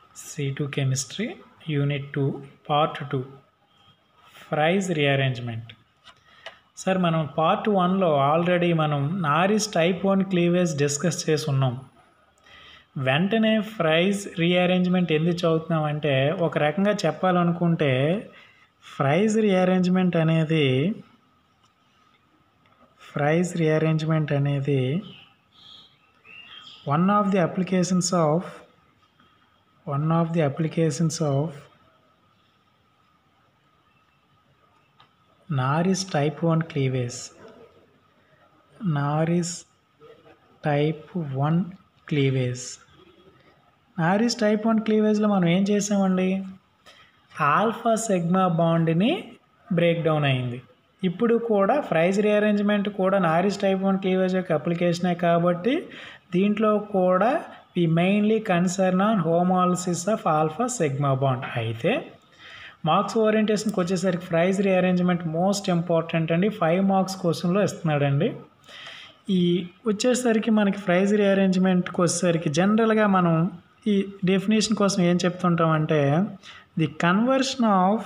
C two chemistry unit two part two Fries rearrangement sir మనం part వన్లో already మనం Norrish type one cleavage discuss చేసి ఉన్నాం వెంటనే ఫ్రైజ్ రీఅరేంజ్మెంట్ ఎందుకు చదువుతున్నామంటే ఒక రకంగా చెప్పాలనుకుంటే ఫ్రైజ్ రీఅరేంజ్మెంట్ అనేది ఫ్రైజ్ రీఅరేంజ్మెంట్ అనేది one of the applications of one of the applications of Norrish type one cleavage Norrish type one cleavage Norrish type one క్లీవేజ్లో మనం ఏం చేసామండి ఆల్ఫా సెగ్మా బాండ్ని బ్రేక్ డౌన్ అయింది ఇప్పుడు కూడా ఫ్రైజ్ రీఅరేంజ్మెంట్ కూడా నారిస్ టైప్ వన్ క్లీవేజ్ యొక్క అప్లికేషనే కాబట్టి దీంట్లో కూడా we mainly concern on homolysis of alpha sigma bond అయితే మార్క్స్ ఓరియంటేషన్కి వచ్చేసరికి ప్రైజ్ రీఅరేంజ్మెంట్ మోస్ట్ ఇంపార్టెంట్ అండి ఫైవ్ మార్క్స్ క్వశ్చన్లో ఇస్తున్నాడండి ఈ వచ్చేసరికి మనకి ప్రైజ్ రీఅరేంజ్మెంట్కి వచ్చేసరికి జనరల్గా మనం ఈ డెఫినేషన్ కోసం ఏం చెప్తుంటామంటే the conversion of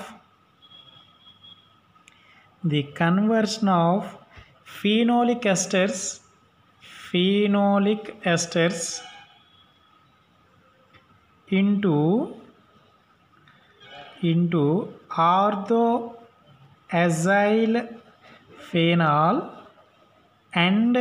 the conversion of phenolic esters phenolic esters into into orthoazyl phenol and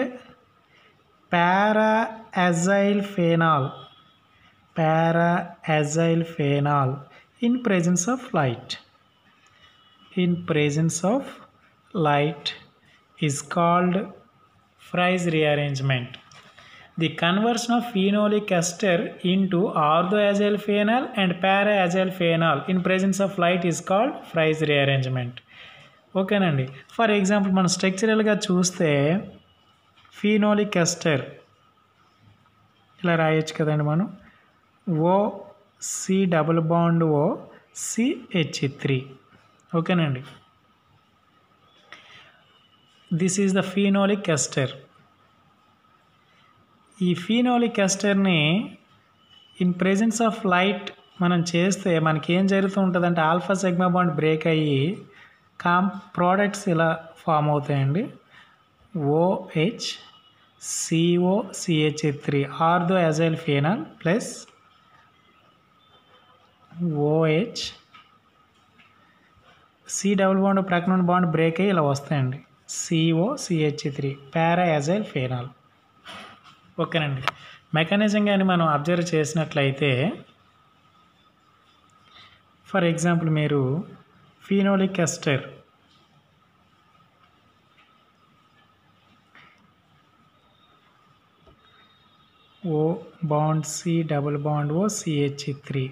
para-azyl phenol para-azyl phenol in presence of light in presence of light is called Fry's rearrangement the conversion of phenolic ester into orthoazyl phenol and para-azyl phenol in presence of light is called Fry's rearrangement. ఓకేనండి for example మనం స్ట్రక్చరల్గా చూస్తే phenolic ester ఇలా రాయొచ్చు కదండి మనం O C double bond O CH three ఓకేనండి this is the phenolic ester ఈ ఫీనోలిక్ ఎస్టర్ని ఇన్ ప్రెజెన్స్ ఆఫ్ లైట్ మనం చేస్తే మనకి ఏం జరుగుతూ ఉంటుందంటే ఆల్ఫా సెగ్మా బాండ్ బ్రేక్ అయ్యి కామ్ ప్రోడక్ట్స్ ఇలా ఫామ్ అవుతాయండి OH CO CH three ortho acyl phenol plus OH C double bond ప్రక్కన బాండ్ బ్రేక్ అయ్యి ఇలా వస్తాయండి CO CH three para acyl phenol ఓకేనండి మెకానిజం కానీ మనం అబ్జర్వ్ చేసినట్లయితే ఫర్ ఎగ్జాంపుల్ మీరు phenolic ester O bond C double bond O CH three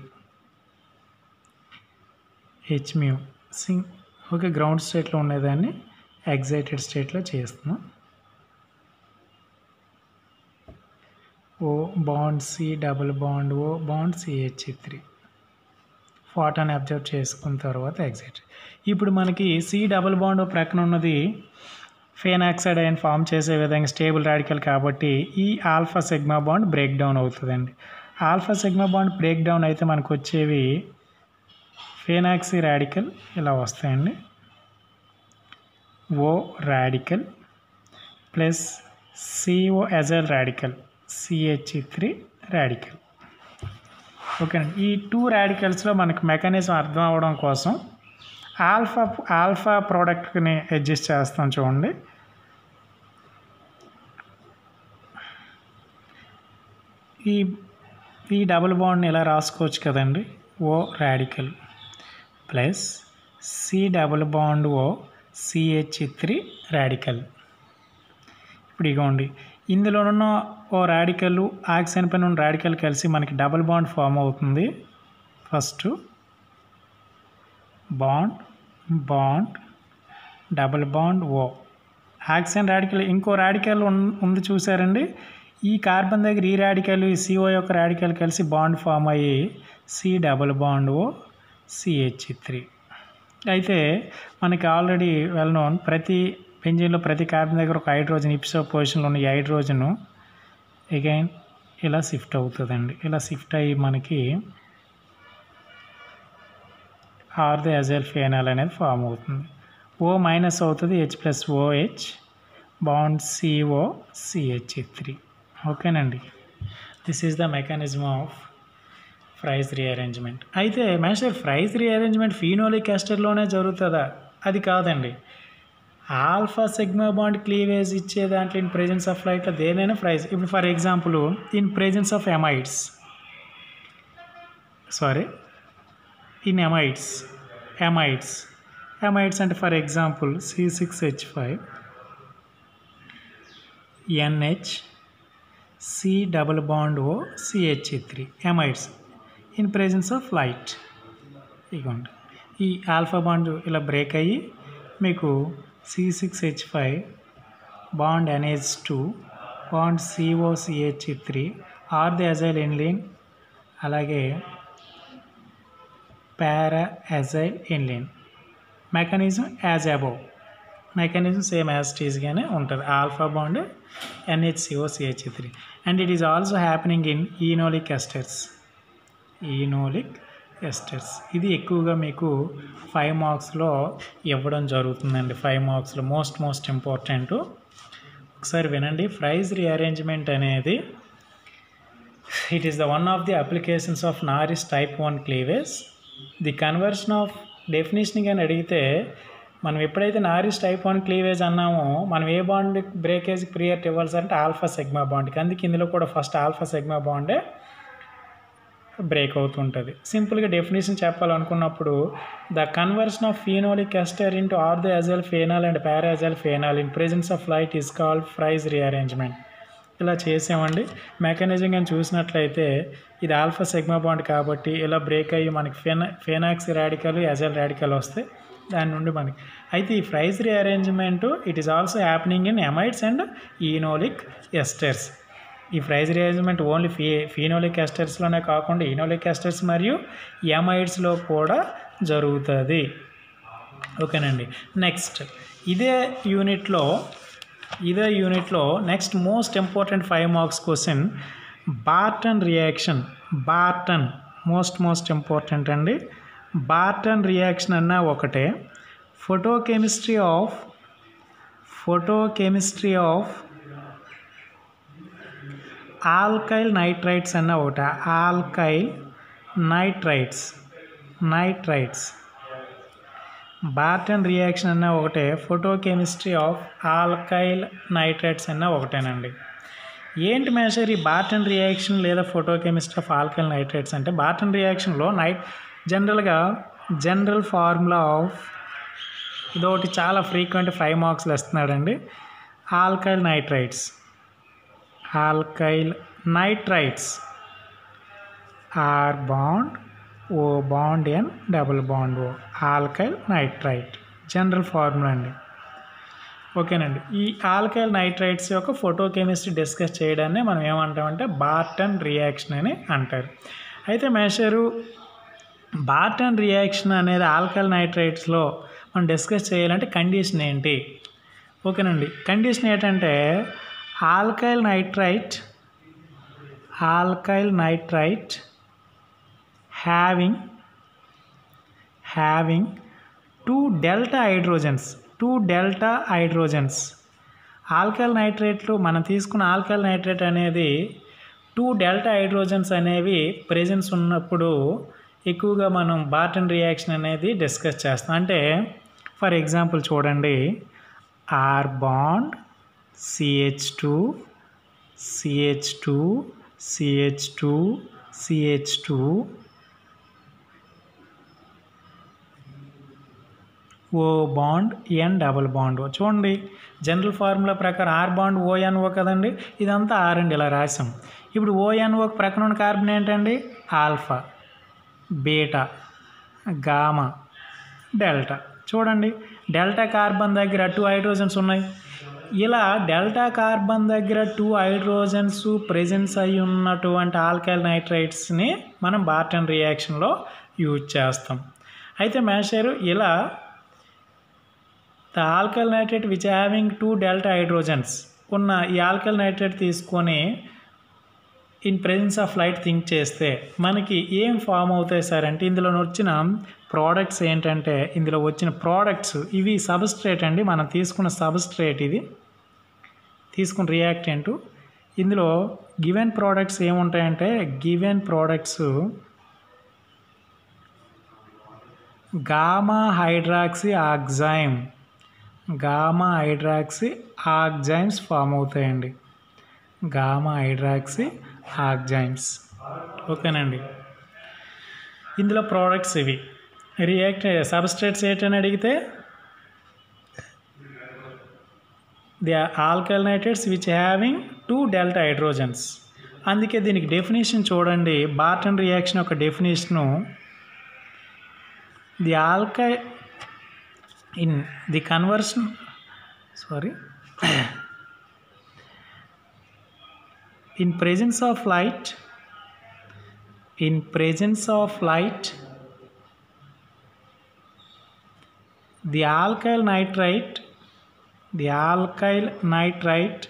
H మ్యూ సింగ్ ఓకే గ్రౌండ్ స్టేట్లో ఉండేదాన్ని ఎగ్జైటెడ్ స్టేట్లో చేస్తున్నాం O bond C double bond O bond CH three ఫాటాని అబ్జర్వ్ చేసుకున్న తర్వాత ఎగ్జిట్ ఇప్పుడు మనకి సి డబుల్ బాండ్ ప్రక్కన ఉన్నది ఫేనాక్సైడ్ అయిన ఫామ్ చేసే విధంగా స్టేబుల్ రాడికల్ కాబట్టి ఈ alpha sigma bond break down అవుతుందండి alpha sigma bond break down అయితే మనకు వచ్చేవి ఫేనాక్సీ రాడికల్ ఇలా వస్తాయండి O radical plus CO acyl radical CH three radical ఓకేనండి ఈ టూ రాడికల్స్లో మనకి మెకానిజం అర్థం అవ్వడం కోసం ఆల్ఫా ఆల్ఫా ప్రోడక్ట్ని అడ్జస్ట్ చేస్తాం చూడండి ఈ ఈ డబుల్ బాండ్ని ఇలా రాసుకోవచ్చు కదండి O radical plus C double bond O CH three radical ఇప్పుడు ఇగోండి ఇందులోనున్న ఓ రాడికల్ ఆక్సిజన్ పైన ఉన్న రాడికల్ కలిసి మనకి డబుల్ బాండ్ ఫామ్ అవుతుంది first bond bond double bond O oxygen radical ఇంకో రాడికల్ ఉంది చూసారండి ఈ కార్బన్ దగ్గర ఈ రాడికల్ ఈ సిఓ యొక్క రాడికల్ కలిసి బాండ్ ఫామ్ అయ్యి C double bond O CH three అయితే మనకి ఆల్రెడీ వెల్ నోన్ ప్రతి బెంజిన్లో ప్రతి కార్బన్ దగ్గర ఒక హైడ్రోజన్ ఇప్సో పొజిషన్లో ఉన్న ఈ హైడ్రోజను అగైన్ ఇలా షిఫ్ట్ అవుతుందండి ఇలా షిఫ్ట్ అయ్యి మనకి ఆర్ ది అజైల్ ఫేనాల్ అనేది ఫామ్ అవుతుంది ఓ మైనస్ అవుతుంది H plus OH bond CO CH three ఓకేనండి this is the mechanism of Fries rearrangement అయితే మేషర్ ఫ్రైజ్ రీఅరేంజ్మెంట్ ఫీనోలిక్ ఎస్టర్లోనే జరుగుతుందా అది కాదండి ఆల్ఫా సిగ్మా బాండ్ క్లీవేజ్ ఇచ్చే దాంట్లో ఇన్ ప్రెజెన్స్ ఆఫ్ లైట్లో దేనైనా ఫ్రైజ్ ఇప్పుడు for example in presence of amides sorry in amides amides amides అంటే for example C six H five NH C double bond O CH three amides in presence of light ఇగోండి ఈ alpha bond ఇలా break అయ్యి మీకు C six H five bond NH two bond COCH three are the acyl aniline అలాగే para acyl aniline mechanism as above mechanism same as టీజ్గానే ఉంటుంది alpha bond ఎన్హెచ్సిఓ CH three and it is also happening in enolic esters enolic esters ఇది ఎక్కువగా మీకు five మార్క్స్లో ఇవ్వడం జరుగుతుందండి five మార్క్స్లో మోస్ట్ మోస్ట్ ఇంపార్టెంట్ ఒకసారి వినండి ప్రైజ్ రీఅరేంజ్మెంట్ అనేది it is the one of the applications of Norrish type one cleavage the conversion of definition కానీ అడిగితే మనం ఎప్పుడైతే నారిస్ టైప్ వన్ క్లీవేజ్ అన్నామో మనం ఏ బాండ్ బ్రేకేజ్ ప్రియర్ట్ ఇవ్వాల్సి అంటే ఆల్ఫా సెగ్మా బాండ్కి అందుకే ఇందులో కూడా ఫస్ట్ ఆల్ఫా సెగ్మా బాండే బ్రేక్ అవుతుంటుంది సింపుల్గా డెఫినేషన్ చెప్పాలనుకున్నప్పుడు the conversion of phenolic ester into are the acyl phenol and para acyl phenol in presence of light is called Fries rearrangement ఇలా చేసామండి మెకానిజం కానీ చూసినట్లయితే ఇది ఆల్ఫా సెగ్మా బాండ్ కాబట్టి ఇలా బ్రేక్ అయ్యి మనకి ఫెనా ఫెనాక్స్ రాడికల్ అజల్ రాడికల్ వస్తాయి దాని నుండి మనకి అయితే ఈ Fries rearrangement it is also happening in amides and enolic esters ఈ ఫ్రైజ్ రీఅరేంజ్మెంట్ ఓన్లీ ఫీ ఫీనోలిక్ ఎస్టర్స్లోనే కాకుండా ఈనోలిక్ ఎస్టర్స్ మరియు ఎమైడ్స్లో కూడా జరుగుతుంది ఓకేనండి నెక్స్ట్ ఇదే యూనిట్లో ఇదే యూనిట్లో next most important five marks question Barton reaction Barton most most important అండి బార్టన్ రియాక్షన్ అన్న ఒకటే photochemistry of photochemistry of alkyl nitrites అన్న ఒకటి alkyl nitrites nitrites Barton reaction అన్న ఒకటే ఫోటోకెమిస్ట్రీ ఆఫ్ ఆల్కైల్ నైట్రైట్స్ అన్న ఒకటేనండి ఏంటి మేషర్ ఈ బార్టన్ రియాక్షన్ లేదా ఫోటోకెమిస్ట్రీ ఆఫ్ ఆల్కైల్ నైట్రైట్స్ అంటే బార్టన్ రియాక్షన్లో నైట్ జనరల్గా జనరల్ ఫార్ములా ఆఫ్ ఇదొకటి చాలా ఫ్రీక్వెంట్ ఫైవ్ మార్క్స్లు ఇస్తున్నాడండి alkyl nitrites alkyl nitrites R bond O bond N double bond O alkyl nitrite general formula అండి ఓకేనండి ఈ ఆల్కైల్ నైట్రైట్స్ యొక్క ఫోటోకెమిస్ట్రీ డిస్కస్ చేయడాన్ని మనం ఏమంటామంటే బార్టన్ రియాక్షన్ అని అంటారు అయితే మేషరు బార్టన్ రియాక్షన్ అనేది ఆల్కైల్ నైట్రైట్స్లో మనం డిస్కస్ చేయాలంటే కండిషన్ ఏంటి ఓకేనండి కండిషన్ ఏంటంటే alkyl nitrite alkyl nitrite having having two delta hydrogens two delta hydrogens alkyl నైట్రేట్లు మనం తీసుకున్న ఆల్కైల్ నైట్రేట్ అనేది టూ డెల్టా హైడ్రోజన్స్ అనేవి ప్రెజెన్స్ ఉన్నప్పుడు ఎక్కువగా మనం బార్టన్ రియాక్షన్ అనేది డిస్కస్ చేస్తాం అంటే ఫర్ ఎగ్జాంపుల్ చూడండి R bond CH two CH two CH two CH two O bond N double bond O చూడండి జనరల్ ఫార్ములా ప్రకారం ఆర్ బాండ్ ఓఎన్ఓ కదండి ఇదంతా ఆర్ అండి ఇలా రాసాం ఇప్పుడు ఓఎన్ఓ ప్రక్కన ఉన్న కార్బన్ ఏంటండి ఆల్ఫా బీటా గామా డెల్టా చూడండి డెల్టా కార్బన్ దగ్గర టూ హైడ్రోజన్స్ ఉన్నాయి ఇలా డెల్టా కార్బన్ దగ్గర టూ హైడ్రోజన్స్ ప్రెజెన్స్ అయి ఉన్నటువంటి ఆల్కైల్ నైట్రైట్స్ని మనం బార్టన్ రియాక్షన్లో యూజ్ చేస్తాం అయితే మేషారు ఇలా the alkyl nitrate which having two delta hydrogens ఉన్న ఈ ఆల్కల్ నైట్రేట్ తీసుకొని in presence of light think చేస్తే మనకి ఏం ఫామ్ అవుతాయి సార్ అంటే ఇందులో వచ్చిన ప్రోడక్ట్స్ ఏంటంటే ఇందులో వచ్చిన ప్రోడక్ట్స్ ఇవి సబ్స్ట్రేట్ అండి మనం తీసుకున్న సబ్స్ట్రేట్ ఇది తీసుకున్న రియాక్టెంట్ ఇందులో గివెన్ ప్రోడక్ట్స్ ఏముంటాయంటే given products gamma hydroxy oxime gamma hydroxy oximes form అవుతాయండి గామా హైడ్రాక్సీ ఆక్జైమ్స్ ఓకేనండి ఇందులో ప్రోడక్ట్స్ ఇవి రియాక్ట్ సబ్స్ట్రేట్స్ ఏంటని అడిగితే the alkyl nitrates which having two delta hydrogens అందుకే దీనికి డెఫినేషన్ చూడండి బార్టన్ రియాక్షన్ యొక్క డెఫినేషను ది ఆల్కై in the conversion sorry in presence of light in presence of light the alkyl nitrite the alkyl nitrite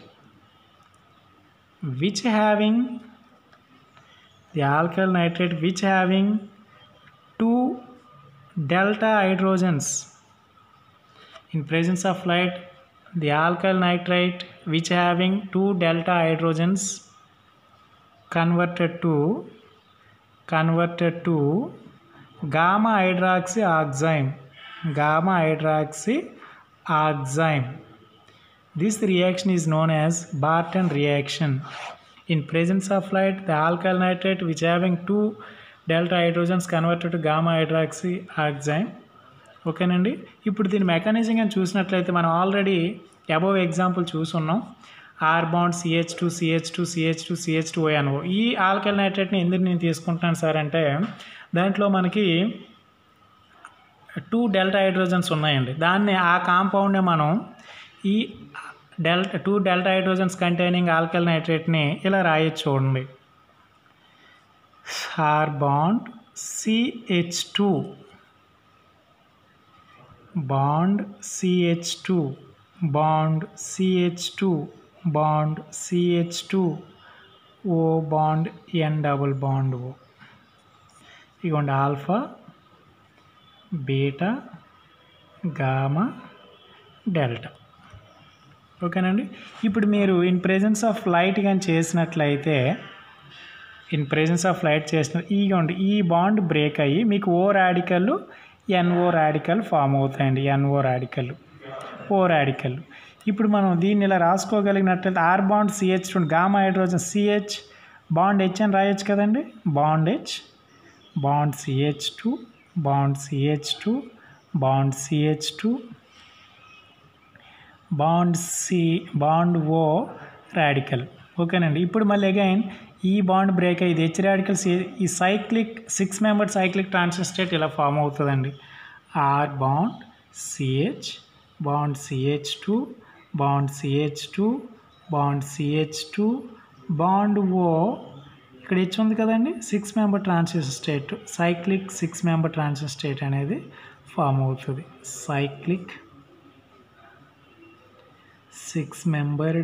which having the alkyl nitrate which having two delta hydrogens in presence of light the alkyl nitrite which having two delta hydrogens converted to converted to gamma hydroxy oxime gamma hydroxy oxime this reaction is known as barton reaction in presence of light the alkyl nitrate which having two delta hydrogens converted to gamma hydroxy oxime ఓకేనండి ఇప్పుడు దీని mechanism కానీ చూసినట్లయితే మనం already above example చూసున్నాం R bond CH two CH two CH two CH two ONO ఈ alkyl నైట్రేట్ని ఎందుకు నేను తీసుకుంటున్నాను సార్ అంటే దాంట్లో మనకి టూ డెల్టా హైడ్రోజన్స్ ఉన్నాయండి దాన్ని ఆ కాంపౌండ్ని మనం ఈ delta two delta hydrogens containing alkyl నైట్రేట్ని ఇలా రాయొచ్చు చూడండి R bond CH two bond CH two bond CH two bond CH two O bond N double bond O ఇగోండి ఆల్ఫా బీటా గామా డెల్టా ఓకేనండి ఇప్పుడు మీరు ఇన్ ప్రెజెన్స్ ఆఫ్ లైట్ కానీ చేసినట్లయితే ఇన్ ప్రెజెన్స్ ఆఫ్ లైట్ చేసిన ఇగోండి ఈ bond break అయ్యి మీకు O radical NO radical form అవుతాయండి ఎన్ఓ రాడికల్ ఓ రాడికల్ ఇప్పుడు మనం దీన్ని ఇలా రాసుకోగలిగినట్లయితే R bond CH gamma hydrogen CH bond H అని రాయొచ్చు కదండి bond H bond CH two bond CH two bond CH two bond C bond O radical ఓకేనండి ఇప్పుడు మళ్ళీ అగైన్ ఈ బాండ్ బ్రేక్ అయ్యి హెచ్ రాడికల్ ఈ cyclic six member cyclic transition state ఇలా ఫామ్ అవుతుందండి R bond CH bond CH two bond CH two bond CH two bond O ఇక్కడ H ఉంది కదండి six member transition state cyclic six member transition state అనేది form అవుతుంది cyclic six membered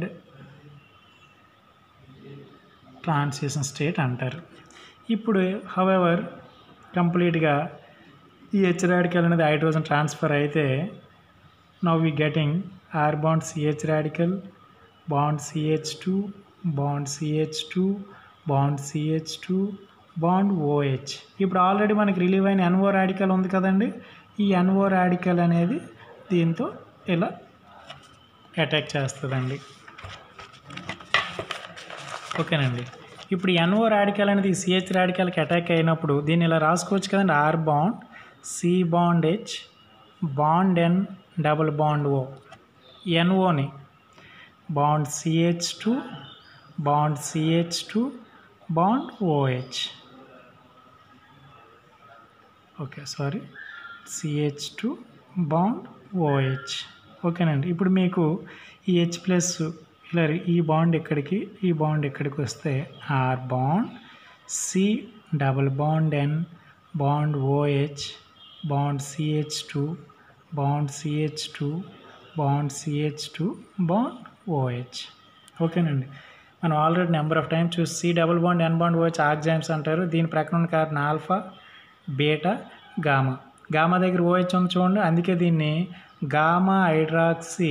transition state అంటారు ఇప్పుడు however కంప్లీట్గా ఈ H radical అనేది హైడ్రోజన్ ట్రాన్స్ఫర్ అయితే now we getting R bond CH radical bond CH two bond CH two bond CH two bond OH ఇప్పుడు already మనకి రిలీవ్ అయిన ఎన్ఓ రాడికల్ ఉంది కదండి ఈ ఎన్ఓ రాడికల్ అనేది దీంతో ఇలా అటాక్ చేస్తుందండి ఓకేనండి ఇప్పుడు ఎన్ఓ రాడికల్ అనేది సిహెచ్ రాడికల్కి అటాక్ అయినప్పుడు దీన్ని ఇలా రాసుకోవచ్చు కదండి R bond C bond H bond N double bond O ఎన్ఓని bond CH two bond CH two bond OH okay sorry CH two bond OH ఓకేనండి ఇప్పుడు మీకు ఈ హెచ్ ప్లస్ ఇలా ఈ బాండ్ ఎక్కడికి ఈ బాండ్ ఎక్కడికి వస్తే R bond C double bond N bond OH bond CH two bond CH two bond CH two bond OH ఓకేనండి మనం ఆల్రెడీ నెంబర్ ఆఫ్ టైమ్స్ చూసి C double bond N bond వచ్చి ఆక్జైమ్స్ అంటారు దీని ప్రకరణ కారణం ఆల్ఫా బీటా గామా గామా దగ్గర OH ఉంది చూడండి అందుకే దీన్ని గామా హైడ్రాక్సీ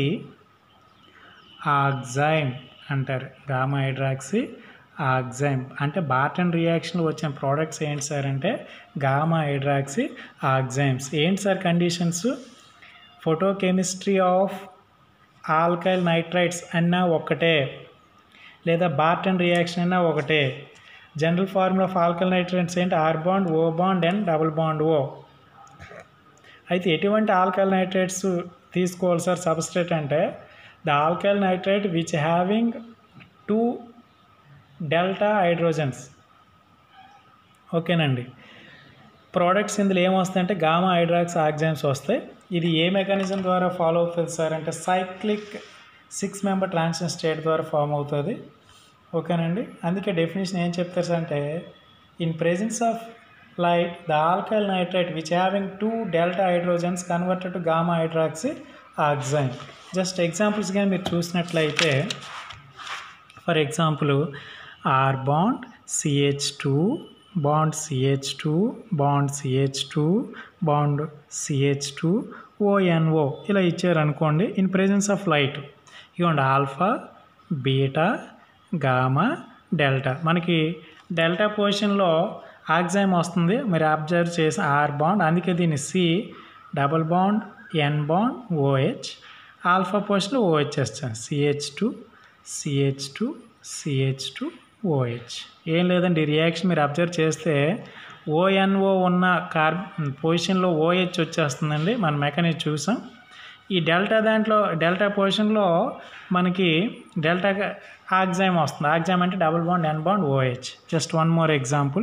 ఆక్జైమ్ అంటారు గామా హైడ్రాక్సీ ఆక్జైమ్ అంటే బార్టన్ రియాక్షన్లో వచ్చిన ప్రోడక్ట్స్ ఏంటి సార్ అంటే గామా హైడ్రాక్సీ ఆక్జైమ్స్ ఏంటి sir conditions photochemistry of alkyl nitrites అన్నా ఒకటే లేదా బార్టన్ రియాక్షన్ అన్నా ఒకటే general formula of alkyl nitrites ఏంటి R bond O bond and double bond O అయితే ఎటువంటి ఆల్కల్ నైట్రేట్స్ తీసుకోవాలి సార్ సబ్స్ట్రేట్ అంటే the alkyl nitrate which having two delta hydrogens ఓకేనండి ప్రోడక్ట్స్ ఇందులో ఏమొస్తాయంటే గామా హైడ్రాక్స్ ఆక్జైమ్స్ వస్తాయి ఇది ఏ మెకానిజం ద్వారా ఫాలో అవుతుంది సార్ అంటే cyclic six member transition state ద్వారా ఫామ్ అవుతుంది ఓకేనండి అందుకే డెఫినేషన్ ఏం చెప్తారు సార్ అంటే in presence of light the alkyl nitrate which having two delta hydrogens converted to gamma hydroxy oxime just ఎగ్జాంపుల్స్గా మీరు చూసినట్లయితే for example R bond CH two bond CH two bond CH two bond CH two ONO ఇలా ఇచ్చారనుకోండి in presence of light ఇవ్వండి alpha beta gamma delta మనకి delta పొజిషన్లో oxime వస్తుంది మీరు అబ్జర్వ్ చేసి ఆర్ బాండ్ అందుకే దీన్ని C double bond N bond OH alpha పొజిషన్లో ఓహెచ్ వేస్తాను CH two CH two CH two OH ఏం లేదండి ఈ రియాక్షన్ మీరు అబ్జర్వ్ చేస్తే ఓఎన్ఓ ఉన్న కార్ పొజిషన్లో ఓహెచ్ వచ్చేస్తుందండి మన మెకానిక్ చూసాం ఈ డెల్టా దాంట్లో డెల్టా పొజిషన్లో మనకి డెల్టా ఆక్సైమ్ వస్తుంది ఆక్సైమ్ అంటే double bond N bond OH just one more example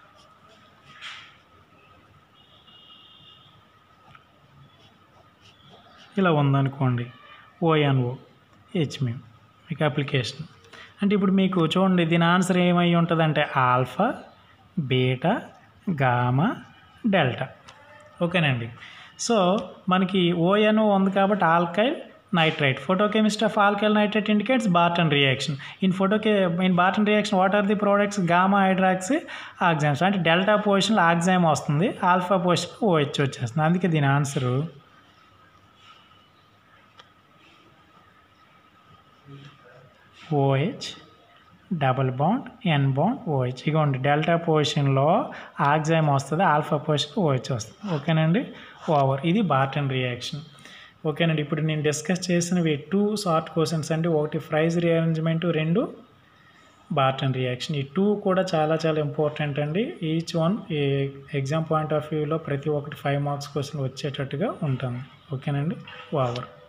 ఇలా ఉందనుకోండి ఓఎన్ఓ హెచ్మి మీకు అప్లికేషన్ అంటే ఇప్పుడు మీకు చూడండి దీని ఆన్సర్ ఏమై ఉంటుందంటే ఆల్ఫా బీటా గామా డెల్టా ఓకేనండి సో మనకి ఓఎన్ఓ ఉంది కాబట్టి alkyl nitrite photochemist of alkyl nitrite indicates Barton reaction in photochem in Barton reaction what are the products gamma hydroxy oximes అంటే డెల్టా పొజిషన్లో ఆక్సైమ్ వస్తుంది ఆల్ఫా పొజిషన్ ఓహెచ్ వచ్చేస్తుంది అందుకే దీని answer OH double bond N bond OH ఇగోండి delta పొజిషన్లో oxime వస్తుంది alpha position OH వస్తుంది ఓకేనండి ఓవర్ ఇది బార్టన్ రియాక్షన్ ఓకేనండి ఇప్పుడు నేను డిస్కస్ చేసినవి టూ షార్ట్ క్వశ్చన్స్ అండి ఒకటి ప్రైజ్ రీఅరేంజ్మెంట్ రెండు బార్టన్ రియాక్షన్ ఈ టూ కూడా చాలా చాలా ఇంపార్టెంట్ అండి ఈచ్ వన్ ఈ ఎగ్జామ్ పాయింట్ ఆఫ్ వ్యూలో ప్రతి ఒక్కటి ఫైవ్ మార్క్స్ క్వశ్చన్ వచ్చేటట్టుగా ఉంటుంది ఓకేనండి ఓవర్